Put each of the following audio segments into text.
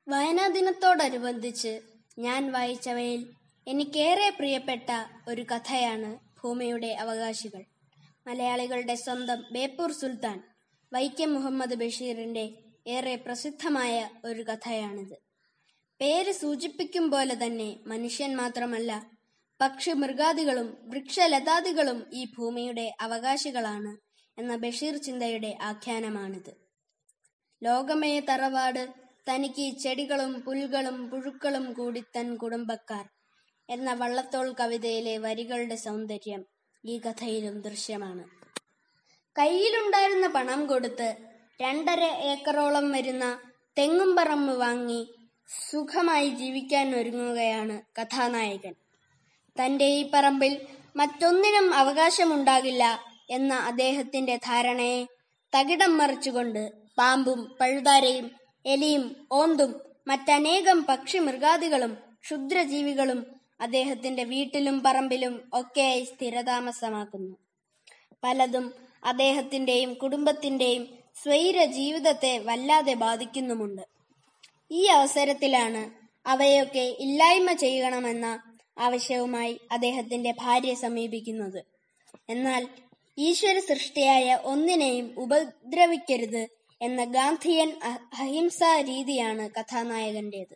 വായനാ ദിനത്തോടനുബന്ധിച്ച് ഞാൻ വായിച്ചവയിൽ എനിക്കേറെ പ്രിയപ്പെട്ട ഒരു കഥയാണ് ഭൂമിയുടെ അവകാശികൾ മലയാളികളുടെ സ്വന്തം ബേപ്പൂർ സുൽത്താൻ വൈക്കം മുഹമ്മദ് ബഷീറിന്റെ ഏറെ പ്രസിദ്ധമായ ഒരു കഥയാണിത് പേര് സൂചിപ്പിക്കും പോലെ തന്നെ മനുഷ്യൻ മാത്രമല്ല പക്ഷി മൃഗാദികളും വൃക്ഷലതാദികളും ഈ ഭൂമിയുടെ അവകാശികളാണ് എന്ന ബഷീർ ചിന്തയുടെ ആഖ്യാനമാണിത് ലോകമേ തറവാട് തനിക്ക് ചെടികളും പുൽകളും പുഴുക്കളും കൂടി തൻ കുടുംബക്കാർ എന്ന വള്ളത്തോൾ കവിതയിലെ വരികളുടെ സൗന്ദര്യം ഈ കഥയിലും ദൃശ്യമാണ് കയ്യിലുണ്ടായിരുന്ന പണം കൊടുത്ത് രണ്ടര ഏക്കറോളം വരുന്ന തെങ്ങും പറമ്പ് വാങ്ങി സുഖമായി ജീവിക്കാൻ ഒരുങ്ങുകയാണ് കഥാനായകൻ തന്റെ ഈ പറമ്പിൽ മറ്റൊന്നിനും അവകാശമുണ്ടാകില്ല എന്ന അദ്ദേഹത്തിന്റെ ധാരണയെ തകിടം മറിച്ചുകൊണ്ട് പാമ്പും പഴുതാരയും എലിയും ഓന്തും മറ്റനേകം പക്ഷി മൃഗാദികളും ക്ഷുദ്രജീവികളും അദ്ദേഹത്തിന്റെ വീട്ടിലും പറമ്പിലും ഒക്കെയായി സ്ഥിരതാമസമാക്കുന്നു പലതും അദ്ദേഹത്തിന്റെയും കുടുംബത്തിന്റെയും സ്വൈര ജീവിതത്തെ വല്ലാതെ ബാധിക്കുന്നുമുണ്ട് ഈ അവസരത്തിലാണ് അവയൊക്കെ ഇല്ലായ്മ ചെയ്യണമെന്ന ആവശ്യവുമായി അദ്ദേഹത്തിന്റെ ഭാര്യ സമീപിക്കുന്നത് എന്നാൽ ഈശ്വര സൃഷ്ടിയായ ഒന്നിനെയും ഉപദ്രവിക്കരുത് എന്ന ഗാന്ധിയൻ അ- അഹിംസാ രീതിയാണ് കഥാനായകന്റേത്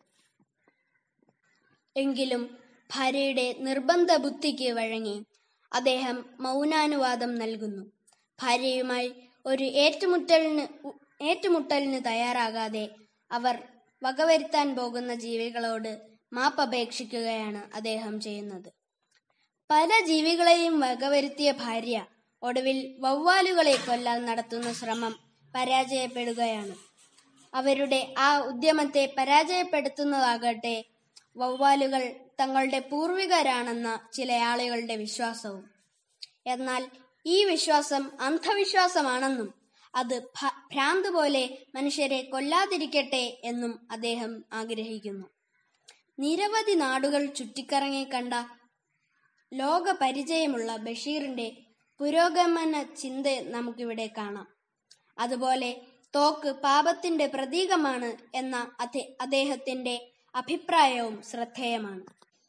എങ്കിലും ഭാര്യയുടെ നിർബന്ധ ബുദ്ധിക്ക് വഴങ്ങി അദ്ദേഹം മൗനാനുവാദം നൽകുന്നു ഭാര്യയുമായി ഒരു ഏറ്റുമുട്ടലിന് ഉ- ഏറ്റുമുട്ടലിന് തയ്യാറാകാതെ അവർ വകവരുത്താൻ പോകുന്ന ജീവികളോട് മാപ്പപേക്ഷിക്കുകയാണ് അദ്ദേഹം ചെയ്യുന്നത് പല ജീവികളെയും വകവരുത്തിയ ഭാര്യ ഒടുവിൽ വവ്വാലുകളെ കൊല്ലാൻ നടത്തുന്ന ശ്രമം പരാജയപ്പെടുകയാണ് അവരുടെ ആ ഉദ്യമത്തെ പരാജയപ്പെടുത്തുന്നതാകട്ടെ വവ്വാലുകൾ തങ്ങളുടെ പൂർവികരാണെന്ന ചില ആളുകളുടെ വിശ്വാസവും എന്നാൽ ഈ വിശ്വാസം അന്ധവിശ്വാസമാണെന്നും അത് ഭ- ഭ്രാന്ത് പോലെ മനുഷ്യരെ കൊല്ലാതിരിക്കട്ടെ എന്നും അദ്ദേഹം ആഗ്രഹിക്കുന്നു നിരവധി നാടുകൾ ചുറ്റിക്കറങ്ങി കണ്ട ലോക പരിചയമുള്ള ബഷീറിന്റെ പുരോഗമന ചിന്ത നമുക്കിവിടെ കാണാം അതുപോലെ തോക്ക് പാപത്തിന്റെ പ്രതീകമാണ് എന്ന അധെ- അദ്ദേഹത്തിന്റെ അഭിപ്രായവും ശ്രദ്ധേയമാണ്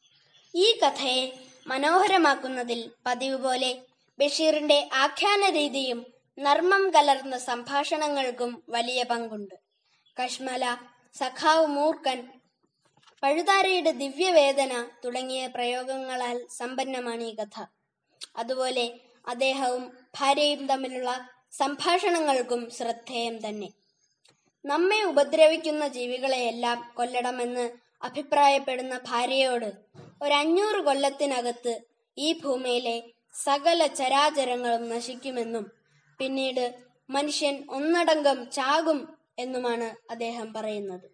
ഈ കഥയെ മനോഹരമാക്കുന്നതിൽ പതിവ് പോലെ ബഷീറിന്റെ ആഖ്യാന രീതിയും നർമ്മം കലർന്ന സംഭാഷണങ്ങൾക്കും വലിയ പങ്കുണ്ട് കശ്മല സഖാവ് മൂർഖൻ പഴുതാരയുടെ ദിവ്യവേദന തുടങ്ങിയ പ്രയോഗങ്ങളാൽ സമ്പന്നമാണ് ഈ കഥ അതുപോലെ അദ്ദേഹവും ഭാര്യയും തമ്മിലുള്ള സംഭാഷണങ്ങൾക്കും ശ്രദ്ധേയം തന്നെ നമ്മെ ഉപദ്രവിക്കുന്ന ജീവികളെയെല്ലാം കൊല്ലണമെന്ന് അഭിപ്രായപ്പെടുന്ന ഭാര്യയോട് ഒരു അഞ്ഞൂറ് കൊല്ലത്തിനകത്ത് ഈ ഭൂമിയിലെ സകല ചരാചരങ്ങളും നശിക്കുമെന്നും പിന്നീട് മനുഷ്യൻ ഒന്നടങ്കം ചാകും എന്നുമാണ് അദ്ദേഹം പറയുന്നത്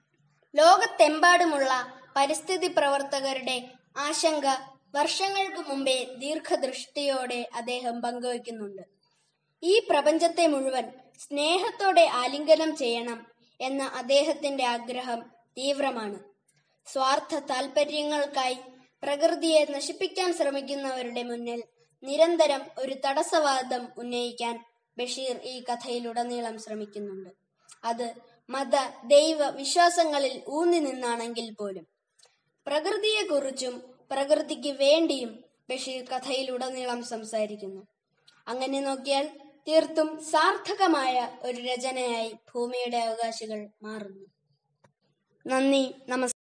ലോകത്തെമ്പാടുമുള്ള പരിസ്ഥിതി പ്രവർത്തകരുടെ ആശങ്ക വർഷങ്ങൾക്ക് മുമ്പേ ദീർഘദൃഷ്ടിയോടെ അദ്ദേഹം പങ്കുവയ്ക്കുന്നുണ്ട് ഈ പ്രപഞ്ചത്തെ മുഴുവൻ സ്നേഹത്തോടെ ആലിംഗനം ചെയ്യണം എന്ന അദ്ദേഹത്തിന്റെ ആഗ്രഹം തീവ്രമാണ് സ്വാർത്ഥ താൽപര്യങ്ങൾക്കായി പ്രകൃതിയെ നശിപ്പിക്കാൻ ശ്രമിക്കുന്നവരുടെ മുന്നിൽ നിരന്തരം ഒരു തടസ്സവാദം ഉന്നയിക്കാൻ ബഷീർ ഈ കഥയിലുടനീളം ശ്രമിക്കുന്നുണ്ട് അത് മത ദൈവ വിശ്വാസങ്ങളിൽ ഊന്നി നിന്നാണെങ്കിൽ പോലും പ്രകൃതിയെക്കുറിച്ചും പ്രകൃതിക്ക് വേണ്ടിയും ബഷീർ കഥയിലുടനീളം സംസാരിക്കുന്നു അങ്ങനെ നോക്കിയാൽ തീർത്തും സാർത്ഥകമായ ഒരു രചനയായി ഭൂമിയുടെ അവകാശികൾ മാറുന്നു നന്ദി നമസ്കാരം